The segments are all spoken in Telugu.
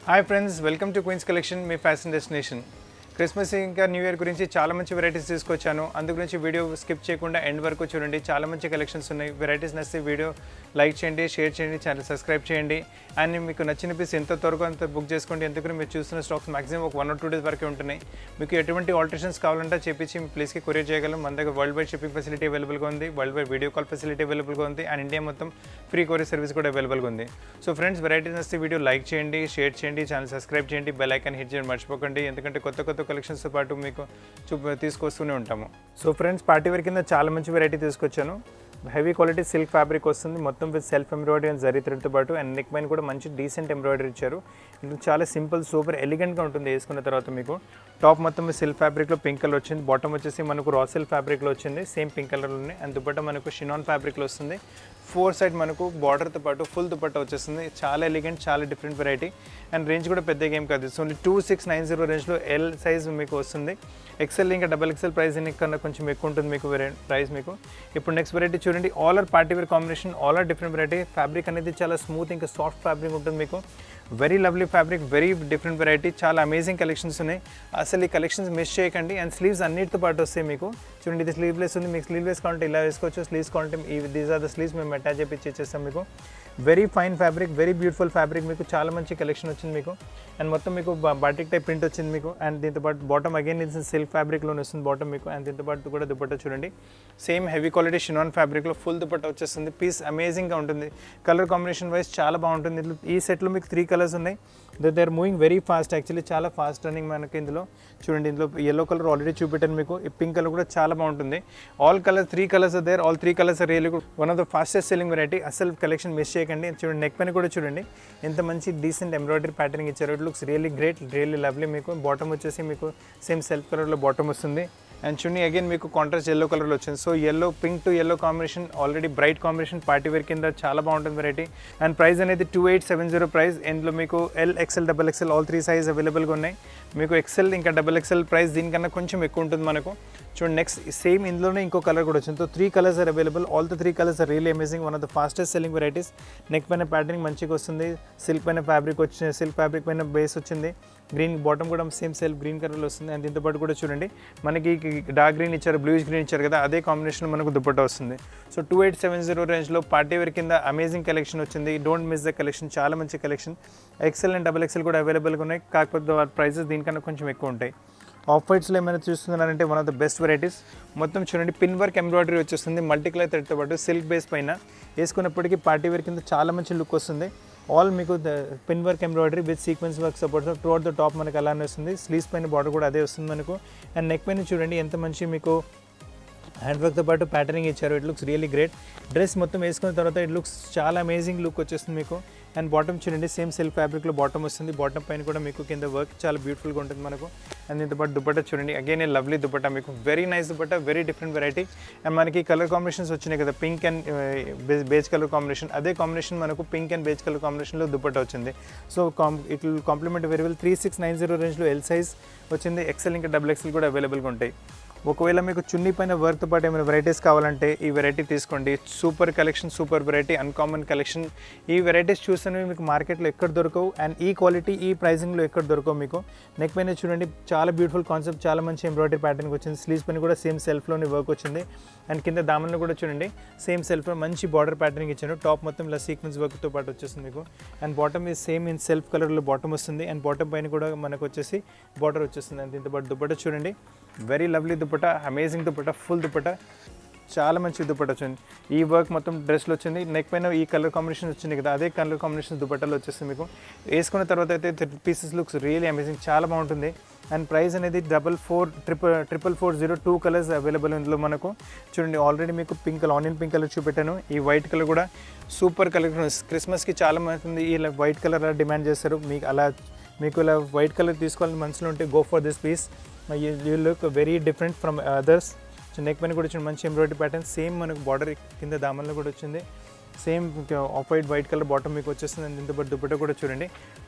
hi friends welcome to queens collection మీ ఫ్యాషన్ డెస్టినేషన్ క్రిస్మస్ ఇంకా న్యూ ఇయర్ గురించి చాలా మంచి వెరైటీస్ తీసుకొచ్చాను అందు గురించి వీడియో స్కిప్ చేయకుండా ఎండ్ వరకు చూడండి చాలా మంచి కలెక్షన్స్ ఉన్నాయి వెరైటీస్ నచ్చితే వీడియో లైక్ చేయండి షేర్ చేయండి ఛానల్ సబ్స్క్రైబ్ చేయండి అండ్ మీకు నచ్చిన పీస్ ఎంత త్వరగా అంత బుక్ చేసుకోండి ఎందుకంటే మీరు చూస్తున్న స్టాక్స్ మాక్సిమం ఒక వన్ ఆర్ టూ డేస్ వరకే ఉంటున్నాయి మీకు ఎటువంటి ఆల్టరేషన్స్ కావాలంటే చేపించి మీ ప్లేస్కి కొరియర్ చేయగలం మన దగ్గర వరల్డ్ వైడ్ షిప్పింగ్ ఫెసిలిటీ అవైలబుల్గా ఉంది world wide video call facility అవైలబుల్గా ఉంది అండ్ ఇండియా మొత్తం ఫ్రీ కొరియర్ సర్వీస్ కూడా అవైలబుల్గా ఉంది సో ఫ్రెండ్స్ వెరైటీస్ నచ్చితే వీడియో లైక్ చేయండి షేర్ చేయండి ఛానల్ సబ్స్క్రైబ్ చేయండి బెల్ ఐకాన్ హిట్ చేయండి మర్చిపోకండి ఎందుకంటే కొత్త కొత్త కలెక్షన్స్తో పాటు మీకు చూ తీసుకొస్తూనే ఉంటాము సో ఫ్రెండ్స్ పార్టీ వేర్ కింద చాలా మంచి వెరైటీ తీసుకొచ్చాను హెవీ క్వాలిటీ సిల్క్ ఫ్యాబ్రిక్ వస్తుంది మొత్తం with self embroidery and zari థ్రెడ్తో పాటు అండ్ నెక్ పైన కూడా మంచి డీసెంట్ ఎంబ్రాయిడరీ ఇచ్చారు ఇది చాలా సింపుల్ సూపర్ ఎలిగెంట్గా ఉంటుంది వేసుకున్న తర్వాత మీకు టాప్ మొత్తం సిల్క్ ఫ్యాబ్రిక్లో పింక్ కలర్ వచ్చింది బాటమ్ వచ్చేసి మనకు రా సిల్క్ ఫ్యాబ్రిక్లో వచ్చింది సేమ్ పింక్ కలర్లోనే అండ్ దుపట్ట మనకు షినాన్ ఫ్యాబ్రిక్లో వస్తుంది ఫోర్ సైడ్ మనకు బార్డర్తో పాటు ఫుల్ దుపట్ట వచ్చేస్తుంది చాలా ఎలిగెంట్ చాలా డిఫరెంట్ వెరైటీ అండ్ రేంజ్ కూడా పెద్ద గేమ్ కాదు so two six nine zero రేంజ్లో ఎల్ సైజ్ మీకు వస్తుంది ఎక్సెల్ ఇంకా డబల్ ఎక్సెల్ ప్రైస్ కన్నా కొంచెం ఎక్కువ ఉంటుంది మీకు ప్రైస్ మీకు ఇప్పుడు నెక్స్ట్ వెరైటీ చూడండి all are party wear combination all are different variety fabric అనేది చాలా స్మూత్ ఇంకా సాఫ్ట్ ఫ్యాబ్రిక్ ఉంటుంది మీకు very lovely fabric very different variety చాలా అమేజింగ్ కలెక్షన్స్ ఉన్నాయి అసలు ఈ కలెక్షన్స్ మిస్ చేయకండి అండ్ స్లీవ్స్ అన్నిటితో పాటు వస్తాయి మీకు చూడండి ఇది స్లీవ్లెస్ ఉంది మీకు స్లీవ్లెస్ కావాలంటే ఇలా వేసుకోవచ్చు స్లీవ్స్ కావాలంటే ఈ దీస్ ఆర్ ద స్లీవ్స్ మేము అటాచ్ చేపించి ఇచ్చేస్తాం మీకు very fine fabric very beautiful fabric మీకు చాలా మంచి కలెక్షన్ వచ్చింది మీకు అండ్ మొత్తం మీకు బాటిక్ టైప్ ప్రింట్ వచ్చింది మీకు అండ్ దీంతో పాటు బాటమ్ అగైన్ ఇది సిల్క్ ఫ్యాబ్రిక్లో వస్తుంది బాటమ్ మీకు అండ్ దీంతో పాటు కూడా దుపట్టా చూడండి సేమ్ హెవీ క్వాలిటీ షినాన్ ఫ్యాబ్రిక్లో ఫుల్ దుపట్టా వచ్చేస్తుంది పీస్ అమేజింగ్గా ఉంటుంది కలర్ కాంబినేషన్ వైజ్ చాలా బాగుంటుంది ఇందులో ఈ సెట్లో మీకు త్రీ కలర్స్ ఉన్నాయి they are moving very fast actually చాలా ఫాస్ట్ రన్నింగ్ మనకి ఇందులో చూడండి ఇందులో ఎల్లో కలర్ ఆల్రెడీ చూపెట్టాను మీకు ఈ పింక్ కలర్ కూడా చాలా బాగుంటుంది all colour three colours there all three colours really one of the fastest selling variety అసలు కలెక్షన్ మిస్ చేయకండి చూడండి నెక్ పైన కూడా చూడండి ఎంత మంచి డీసెంట్ ఎంబ్రాయిడరీ ప్యాటర్నింగ్ ఇచ్చారు it looks really great really lovely మీకు బాటమ్ వచ్చేసి మీకు సేమ్ సెల్ఫ్ కలర్లో బాటమ్ వస్తుంది అండ్ చున్నీ అగైన్ మీకు కాంట్రాస్ట్ ఎల్లో కలర్లో వచ్చింది so yellow pink to yellow combination already bright combination party wear కింద చాలా బాగుంటుంది వెరైటీ అండ్ ప్రైస్ అనేది two eight seven zero price ఇందులో మీకు L XL double XL all three size అవైలబుల్గా ఉన్నాయి మీకు ఎక్సెల్ ఇంకా డబల్ ఎక్సెల్ ప్రైస్ దీనికన్నా కొంచెం ఎక్కువ ఉంటుంది మనకు చూడండి నెక్స్ట్ సేమ్ ఇందులోనే ఇంకో కలర్ కూడా వచ్చింది so three colours are available all the three colours are real amazing one of the fastest selling varieties neck పైన ప్యాటర్నింగ్ మంచిగా వస్తుంది సిల్క్ పైన ఫ్యాబ్రిక్ వచ్చింది సిల్క్ ఫ్యాబ్రిక్ పైన బేస్ వచ్చింది గ్రీన్ బాటమ్ కూడా సేమ్ సెల్ఫ్ గ్రీన్ కలర్లో వస్తుంది అండ్ దీంతో పాటు కూడా చూడండి మనకి డార్క్ గ్రీన్ ఇచ్చారు బ్లూయిష్ గ్రీన్ ఇచ్చారు కదా అదే కాంబినేషన్ మనకు దుపట్టా వస్తుంది so two eight seven zero రేంజ్లో పార్టీ వేర్ కింద అమేజింగ్ కలెక్షన్ వచ్చింది డోంట్ మిస్ ద కలెక్షన్ చాలా మంచి collection XL and double XL కూడా అవైలబుల్గా ఉన్నాయి కాకపోతే ప్రైసెస్ దీనికన్నా కొంచెం ఎక్కువ ఉంటాయి ఆఫ్ వైట్స్లో ఏమైనా చూస్తున్నారంటే one of the best varieties మొత్తం చూడండి పిన్ వర్క్ ఎంబ్రాయిడరీ వచ్చేస్తుంది మల్టీ కలర్ థ్రెడ్తో పాటు సిల్క్ బేస్ పైన వేసుకున్నప్పటికీ పార్టీ వేర్ కింద చాలా మంచి లుక్ వస్తుంది ఆల్ మీకు pin work embroidery with sequence work support toward the top మనకు అలానే వస్తుంది స్లీవ్స్ పైన బార్డర్ కూడా అదే వస్తుంది మనకు అండ్ నెక్ పైన చూడండి ఎంత మంచి మీకు హ్యాండ్ వర్క్తో పాటు ప్యాటర్నింగ్ ఇచ్చారు it looks really great dress మొత్తం వేసుకున్న తర్వాత ఇట్ లుక్స్ చాలా అమేజింగ్ లుక్ వచ్చేస్తుంది మీకు అండ్ బాటమ్ చూడండి సేమ్ సెల్ఫ్ ఫ్యాబ్రిక్లో బాటమ్ వస్తుంది బాటమ్ పైన కూడా మీకు కింద వర్క్ చాలా బ్యూటిఫుల్గా ఉంటుంది మనకు అండ్ దీంతో పాటు దుపట్టా చూడండి అగైన్ ఏ లవ్లీ దుపట్టా మీకు very nice dupatta very different variety and మనకి కలర్ కాంబినేషన్స్ వచ్చినాయి కదా pink and beige colour combination అదే కాంబినేషన్ మనకు పింక్ అండ్ బేజ్ కలర్ కాంబినేషన్లో దుపట్టా వచ్చింది సో కాం it will complement very well three six nine zero రేంజ్లో ఎల్ సైజ్ వచ్చింది ఎక్సెల్ ఇంకా డబుల్ ఎక్సెల్ కూడా అవైలబుల్గా ఉంటాయి ఒకవేళ మీకు చున్నీ పైన వర్క్తో పాటు ఏమైనా వెరైటీస్ కావాలంటే ఈ వెరైటీ తీసుకోండి super collection super variety uncommon collection ఈ వెరైటీస్ చూస్తేనే మీకు మార్కెట్లో ఎక్కడ దొరకవు అండ్ ఈ క్వాలిటీ ఈ ప్రైసింగ్లో ఎక్కడ దొరకవు మీకు నెక్ పైన చూడండి చాలా బ్యూటిఫుల్ కాన్సెప్ట్ చాలా మంచి ఎంబ్రాయిడరీ ప్యాటర్న్ వచ్చింది స్లీవ్స్ పైన కూడా సేమ్ సెల్ఫ్లోని వర్క్ వచ్చింది అండ్ కింద దామన్లో కూడా చూడండి సేమ్ సెల్ఫ్లో మంచి బార్డర్ ప్యాటర్నింగ్ ఇచ్చాను టాప్ మొత్తం ఇలా సీక్వెన్స్ వర్క్తో పాటు వచ్చేస్తుంది మీకు అండ్ బాటమ్ ఈ సేమ్ ఇన్ సెల్ఫ్ కలర్లో బాటమ్ వస్తుంది అండ్ బాటమ్ పైన కూడా మనకు వచ్చేసి బార్డర్ వచ్చేస్తుంది అండ్ దీంతో పాటు దుపట్టా చూడండి very lovely dupatta amazing dupatta full dupatta చాలా మంచి దుపట్టా వచ్చింది ఈ వర్క్ మొత్తం డ్రెస్లో వచ్చింది నెక్ పైన ఈ కలర్ కాంబినేషన్ వచ్చింది కదా అదే కలర్ కాంబినేషన్ దుపట్టాలో వచ్చేస్తుంది మీకు వేసుకున్న తర్వాత అయితే పీసెస్ లుక్స్ రియలీ అమేజింగ్ చాలా బాగుంటుంది అండ్ ప్రైస్ అనేది double four triple triple four zero two colours available ఇందులో మనకు చూడండి ఆల్రెడీ మీకు pink colour onion pink colour చూపెట్టాను ఈ వైట్ కలర్ కూడా సూపర్ కలర్ క్రిస్మస్కి చాలా మంది ఇలా వైట్ కలర్ డిమాండ్ చేస్తారు మీకు అలా మీకు ఇలా వైట్ కలర్ తీసుకోవాలని మనసులో ఉంటే go for this piece you look very different from others neck పైన కూడా వచ్చిన మంచి ఎంబ్రాయిడరీ ప్యాటర్న్ సేమ్ మనకు బార్డర్ కింద దామన్లో కూడా వచ్చింది same off white white colour bottom మీకు వచ్చేస్తుంది దీంతో పాటు దుపట్టా కూడా చూడండి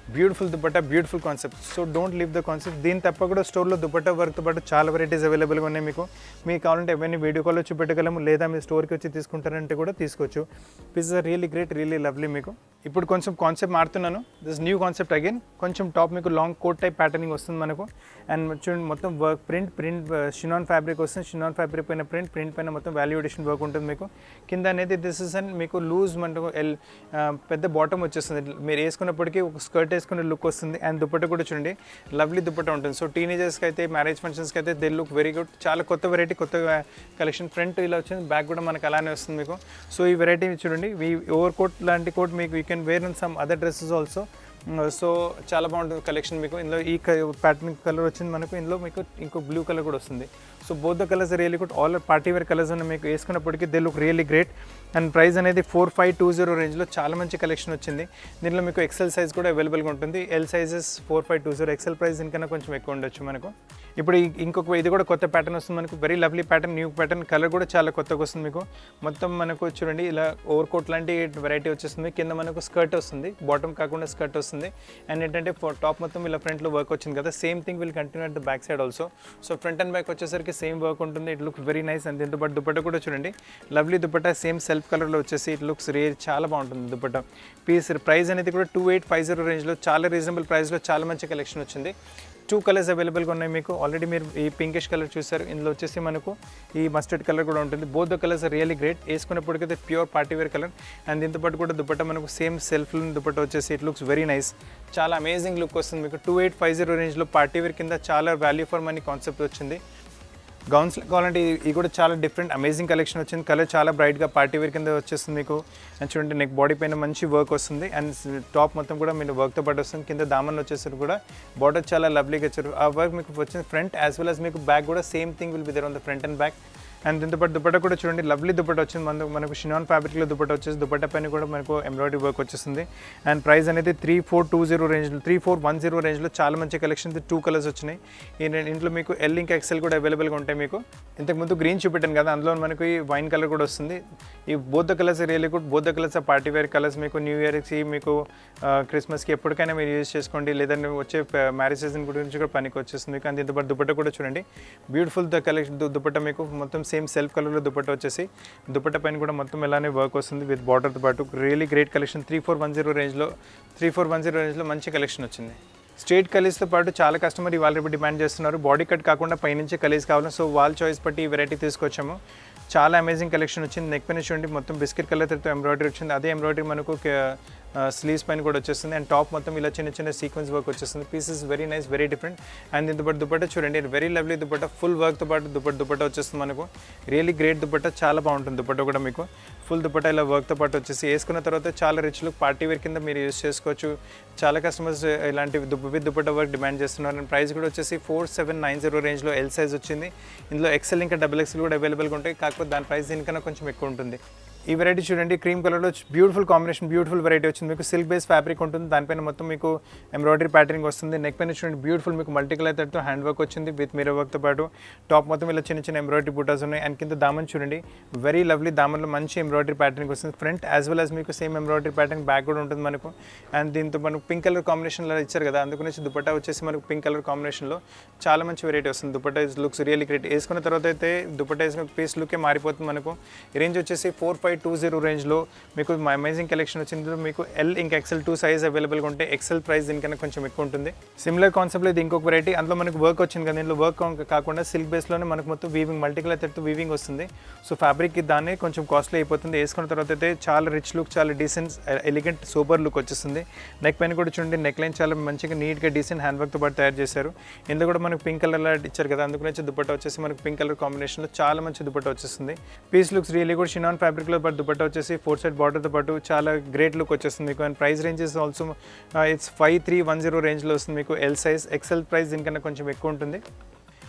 beautiful dupatta beautiful concept so don't leave the concept దీని తప్ప కూడా స్టోర్లో దుపట్టా వర్క్తో పాటు చాలా వెరైటీస్ అవైలబుల్గా ఉన్నాయి మీకు మీకు కావాలంటే ఎవరిని వీడియో కాల్ వచ్చి పెట్టగలము లేదా మీ స్టోర్కి వచ్చి తీసుకుంటారంటే కూడా తీసుకోవచ్చు this are really great really lovely మీకు ఇప్పుడు కొంచెం కాన్సెప్ట్ మారుతున్నాను దిస్ న్యూ కాన్సెప్ట్ అగైన్ కొంచెం టాప్ మీకు లాంగ్ కోట్ టైప్ ప్యాటర్నింగ్ వస్తుంది మనకు అండ్ చూడండి మొత్తం work print print chinon fabric వస్తుంది షినాన్ ఫ్యాబ్రిక్ పైన ప్రింట్ ప్రింట్ పైన మొత్తం వాల్యూడేషన్ వర్క్ ఉంటుంది మీకు కింద అనేది దిస్ ఇస్ అండ్ మీకు లూజ్ మనకు ఎల్ పెద్ద బాటమ్ వచ్చేస్తుంది మీరు వేసుకున్నప్పటికీ ఒక స్కర్ట్ వేసుకునే లుక్ వస్తుంది అండ్ దుపట్ట కూడా చూడండి లవ్లీ దుపట్ట ఉంటుంది సో టీనేజర్స్కి అయితే మ్యారేజ్ ఫంక్షన్స్కి అయితే దే లుక్ వెరీ గుడ్ చాలా కొత్త వెరైటీ కొత్త కలెక్షన్ ఫ్రంట్ ఇలా వచ్చింది బ్యాక్ కూడా మనకు అలానే వస్తుంది మీకు సో ఈ వెరైటీ చూడండి ఈ ఓవర్ కోట్ లాంటి కోట్ మీకు you can wear in some other dresses also so చాలా బాగుంటుంది కలెక్షన్ మీకు ఇందులో ఈ ప్యాటర్న్ కలర్ వచ్చింది మనకు ఇందులో మీకు ఇంకో బ్లూ కలర్ కూడా వస్తుంది so both the colours really good all party wear colours ఉన్నాయి మీకు వేసుకున్నప్పటికీ they look really great and price అనేది ఫోర్ ఫైవ్ టూ జీరో రేంజ్లో చాలా మంచి కలెక్షన్ వచ్చింది దీనిలో మీకు ఎక్సెల్ సైజ్ కూడా అవైలబుల్గా ఉంటుంది L sizes four five two zero XL price దీనికన్నా కొంచెం ఎక్కువ ఉండొచ్చు మనకు ఇప్పుడు ఈ- ఇంకొక ఇది కూడా కొత్త ప్యాటర్న్ వస్తుంది మనకు very lovely pattern new pattern colour కూడా చాలా కొత్తగా వస్తుంది మీకు మొత్తం మనకు చూడండి ఇలా ఓవర్ కోట్ లాంటి వెరైటీ వచ్చేస్తుంది కింద మనకు స్కర్ట్ వస్తుంది బాటమ్ కాకుండా స్కర్ట్ వస్తుంది అండ్ ఏంటంటే టాప్ మొత్తం ఇలా ఫ్రంట్లో వర్క్ వచ్చింది కదా same thing will continue at the back side also so front and back వచ్చేసరికి సేమ్ వర్క్ ఉంటుంది it look very nice and దీంతో పాటు దుపట్ట కూడా చూడండి లవ్లీ దుపట్ట సేమ్ సెల్ఫ్ కలర్లో వచ్చేసి ఇట్ లుక్స్ రే చాలా బాగుంటుంది దుపట్ట పీస్ ప్రైస్ అనేది కూడా టూ ఎయిట్ ఫైవ్ జీరో రేంజ్లో చాలా రీజనబుల్ ప్రైస్లో చాలా మంచి కలెక్షన్ వచ్చింది టూ కలర్స్ అవైలబుల్గా ఉన్నాయి మీకు ఆల్రెడీ మీరు ఈ పింకిష్ కలర్ చూసారు ఇందులో వచ్చేసి మనకు ఈ మస్టర్డ్ కలర్ కూడా ఉంటుంది both the colours really great వేసుకున్నప్పటికైతే pure party wear colour and దీంతో పాటు కూడా దుపట్ట మనకు సేమ్ సెల్ఫ్ దుపట్ట వచ్చేసి ఇట్ లుక్స్ వెరీ నైస్ చాలా అమేజింగ్ లుక్ వస్తుంది మీకు టూ ఎయిట్ ఫైవ్ జీరో రేంజ్లో పార్టీ వేర్ కింద చాలా వాల్యూ ఫర్ మనీ కాన్సెప్ట్ వచ్చింది గౌన్స్ కావాలంటే ఇది- ఇది కూడా చాలా డిఫరెంట్ అమేజింగ్ కలెక్షన్ వచ్చింది కలర్ చాలా బ్రైట్గా పార్టీ వేర్ కింద వచ్చేస్తుంది మీకు అండ్ చూడండి నెక్ బాడీ పైన మంచి వర్క్ వస్తుంది అండ్ టాప్ మొత్తం కూడా మీరు వర్క్తో పాటు వస్తుంది కింద దామన్ వచ్చేసరికి కూడా బార్డర్ చాలా లవ్లీగా ఇచ్చారు ఆ వర్క్ మీకు వచ్చింది ఫ్రంట్ యాజ్ వెల్ as మీకు బ్యాక్ కూడా same thing will be there on the front and back and దీంతో పాటు దుపట్ట కూడా చూడండి లవ్లీ దుపట్ట వచ్చింది మనకు మనకు షినాన్ ఫ్యాబ్రిక్లో దుపట్ట వచ్చేసి దుపట్ట పైన కూడా మనకు ఎంబ్రాయిడరీ వర్క్ వచ్చేస్తుంది అండ్ ప్రైస్ అనేది త్రీ ఫోర్ టూ జీరో రేంజ్లో త్రీ ఫోర్ వన్ జీరో రేంజ్లో చాలా మంచి కలెక్షన్ టూ కలర్స్ వచ్చినాయి ఈ రెండు- ఇంట్లో మీకు ఎల్ ఇంకా ఎక్సెల్ కూడా అవైలబుల్గా ఉంటాయి మీకు ఇంతకుముందు గ్రీన్ చూపెట్టాను కదా అందులో మనకు ఈ వైన్ కలర్ కూడా వస్తుంది ఈ both the colours really good both the colours party wear colours మీకు న్యూ ఇయర్కి మీకు ఆ, క్రిస్మస్కి ఎప్పటికైనా మీరు యూజ్ చేసుకోండి లేదంటే వచ్చే మ్యారేజ్ సీజన్ గురించి కూడా పనికి వచ్చేస్తుంది మీకు అండ్ దీంతో పాటు దుపట్ట కూడా చూడండి బ్యూటిఫుల్ ద కలెక్షన్ దుపట్ట మీకు మొత్తం సేమ్ సెల్ఫ్ కలర్లో దుపట్ట వచ్చేసి దుపట్ట పైన కూడా మొత్తం ఇలానే వర్క్ వస్తుంది విత్ బార్డర్తో పాటు really great collection three four one zero రేంజ్లో త్రీ ఫోర్ వన్ జీరో రేంజ్లో మంచి కలెక్షన్ వచ్చింది స్ట్రేట్ కలీస్తో పాటు చాలా కస్టమర్ ఇవాళ రేపు డిమాండ్ చేస్తున్నారు బాడీ కట్ కాకుండా పైనుంచి కలీస్ కావాలి సో వాళ్ళ చాయిస్ బట్టి ఈ వెరైటీ తీసుకొచ్చాము చాలా అమేజింగ్ కలెక్షన్ వచ్చింది నెక్ పైన చూడండి మొత్తం బిస్కెట్ కలర్తో ఎంబ్రాయిడరీ వచ్చింది అదే ఎంబ్రాయిడరీ మనకు స్లీవ్స్ పైన కూడా వచ్చేస్తుంది అండ్ టాప్ మొత్తం ఇలా చిన్న చిన్న సీక్వెన్స్ వర్క్ వచ్చేస్తుంది pieces very nice very different and దీంతో పాటు దుపట్ట చూడండి వెరీ లవ్లీ దుపట్ట ఫుల్ వర్క్తో పాటు దుపట్ట దుపట్ట వచ్చేస్తుంది మనకు రియల్లీ గ్రేట్ దుపట్ట చాలా బాగుంటుంది దుపట్ట కూడా మీకు ఫుల్ దుపట్ట ఇలా వర్క్తో పాటు వచ్చేసి వేసుకున్న తర్వాత చాలా రిచ్ లుక్ పార్టీ వేర్ కింద మీరు యూస్ చేసుకోవచ్చు చాలా కస్టమర్స్ ఇలాంటి దుబ్బ విత్ దుపట్ట వర్క్ డిమాండ్ చేస్తున్నారు అండ్ ప్రైస్ కూడా వచ్చేసి ఫోర్ సెవెన్ నైన్ జీరో రేంజ్లో ఎల్ సైజ్ వచ్చింది ఇందులో ఎక్సెల్ ఇంకా డబుల్ ఎక్సెల్ కూడా అవైలబుల్గా ఉంటాయి కాకపోతే దాని ప్రైస్ దీనికన్నా కొంచెం ఎక్కువ ఉంటుంది ఈ వెరైటీ చూడండి క్రీమ్ కలర్లో బ్యూటిఫుల్ కాంబినేషన్ బ్యూటిఫుల్ వెరైటీ వచ్చింది మీకు సిల్క్ బేస్ ఫ్యాబ్రిక్ ఉంటుంది దానిపైన మొత్తం మీకు ఎంబ్రాయిడరీ ప్యాటర్నింగ్ వస్తుంది నెక్ పైన చూడండి బ్యూటిఫుల్ మీకు మల్టీ కలర్ తట్టు హ్యాండ్ వర్క్ వచ్చింది విత్ మీరో వర్క్తో పాటు టాప్ మొత్తం ఇలా చిన్న చిన్న ఎంబ్రాయిడరీ బూటాస్ ఉన్నాయి అండ్ కింద దామన్ చూడండి వెరీ లవ్లీ దామన్లో మంచి ఎంబ్రాయిడరీ ప్యాటర్నింగ్ వస్తుంది ఫ్రంట్ యాజ్ వెల్ యాజ్ మీకు సేమ్ ఎంబ్రాయిడరీ ప్యాటర్న్ బ్యాక్ కూడా ఉంటుంది మనకు అండ్ దీంతో మనకు పింక్ కలర్ కాంబినేషన్లో ఇచ్చారు కదా అందుకనేసి దుపట్టా వచ్చేసి మనకు పింక్ కలర్ కాంబినేషన్లో చాలా మంచి వెరైటీ వస్తుంది దుపట్టా లుక్స్ రియల్లీ గ్రేట్ వేసుకున్న తర్వాత అయితే దుపట్టా వేసుకున్న పీస్ లుకే మారిపోతుంది మనకు రేంజ్ వచ్చేసి ఫోర్ ఫైవ్ టూ జీరో రేంజ్లో మీకు అమేజింగ్ కలెక్షన్ వచ్చింది ఇందులో మీకు ఎల్ ఇంకా ఎక్సెల్ టూ సైజ్ అవైలబుల్గా ఉంటాయి ఎక్సెల్ ప్రైస్ దీనికన్నా కొంచెం ఎక్కువ ఉంటుంది సిమిలర్ కాన్సెప్ట్లో ఇది ఇంకొక వెరైటీ అందులో మనకు వర్క్ వచ్చింది కదా దీంట్లో వర్క్ కాకుండా సిల్క్ బేస్లోనే మనకు మొత్తం వీవింగ్ మల్టీ కలర్ తట్టు వీవింగ్ వస్తుంది సో ఫ్యాబ్రిక్ దాన్ని కొంచెం కాస్ట్లీ అయిపోతుంది వేసుకున్న తర్వాత అయితే చాలా రిచ్ లుక్ చాలా డీసెంట్ ఎలిగెంట్ సూపర్ లుక్ వచ్చేస్తుంది నెక్ పైన కూడా చూడండి నెక్ లైన్ చాలా మంచిగా నీట్గా డీసెంట్ హ్యాండ్ వర్క్తో పాటు తయారు చేశారు ఇందులో కూడా మనకు పింక్ కలర్ ఇచ్చారు కదా అందుకు నుంచి దుపట్టా వచ్చేసి మనకు పింక్ కలర్ కాంబినేషన్లో చాలా మంచి దుపట్టా వచ్చేస్తుంది పీస్ లుక్స్ రియల్లీ కూడా షినాన్ ఫ్యాబ్రిక్లో పాటు దుపట్టా వచ్చేసి ఫోర్ సైడ్ బార్డర్తో పాటు చాలా గ్రేట్ లుక్ వచ్చేస్తుంది మీకు and price ranges also it's five three one zero రేంజ్లో వస్తుంది మీకు ఎల్ సైజ్ ఎక్సెల్ ప్రైస్ దీనికన్నా కొంచెం ఎక్కువ ఉంటుంది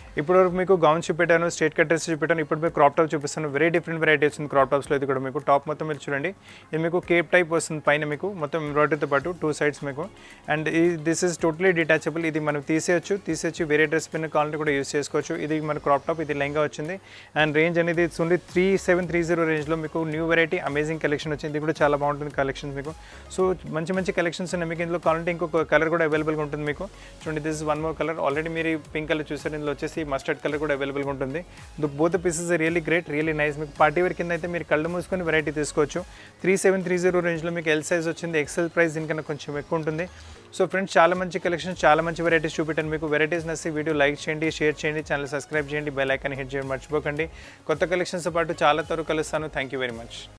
ఇప్పుడు వరకు మీకు గౌన్స్ చూపెట్టాను స్ట్రేట్ కట్ డ్రెస్ చూపెట్టాను ఇప్పుడు మీకు క్రాప్ టాప్ చూపిస్తాను వెరీ డిఫరెంట్ వెరైటీ వచ్చింది క్రాప్ టాప్స్లో ఇది కూడా మీకు టాప్ మొత్తం మీరు చూడండి ఇది మీకు కేప్ టైప్ వస్తుంది పైన మీకు మొత్తం ఎంబ్రాయిడరీతో పాటు టూ సైడ్స్ మీకు అండ్ ఈ దిస్ ఇస్ టోటలీ డిటాచబుల్ ఇది మనం తీసేయచ్చు తీసేయచ్చు వేరే డ్రెస్ పైన కావాలంటే కూడా యూస్ చేసుకోవచ్చు ఇది మన క్రాప్ టాప్ ఇది లెంగా వచ్చింది అండ్ రేంజ్ అనేది it's only three seven three zero రేంజ్లో మీకు న్యూ వెరైటీ అమేజింగ్ కలెక్షన్ వచ్చింది ఇది కూడా చాలా బాగుంటుంది కలెక్షన్ మీకు సో మంచి మంచి కలెక్షన్స్ ఉన్నాయి మీకు ఇందులో కావాలంటే ఇంకొక కలర్ కూడా అవైలబుల్గా ఉంటుంది మీకు చూడండి this is one more colour already మీరు పింక్ కలర్ చూసారు ఇందులో వచ్చేసి మస్టర్డ్ కలర్ కూడా అవైలబుల్గా ఉంటుంది both pieces really great really nice మీకు పార్టీ వేర్ కింద అయితే మీరు కళ్ళు మూసుకొని వెరైటీ తీసుకోవచ్చు త్రీ సెవెన్ త్రీ జీరో రేంజ్లో మీకు ఎల్ సైజ్ వచ్చింది ఎక్సెల్ ప్రైస్ దీనికన్నా కొంచెం ఎక్కువ ఉంటుంది సో ఫ్రెండ్స్ చాలా మంచి కలెక్షన్స్ చాలా మంచి వెరైటీస్ చూపెట్టాను మీకు వెరైటీస్ నచ్చి వీడియో లైక్ చేయండి షేర్ చేయండి ఛానల్ సబ్స్క్రైబ్ చేయండి బెల్ ఐకాన్ హిట్ చేయండి మర్చిపోకండి కొత్త కలెక్షన్స్తో పాటు చాలా త్వరగా కలుస్తాను థ్యాంక్ యూ వెరీ మచ్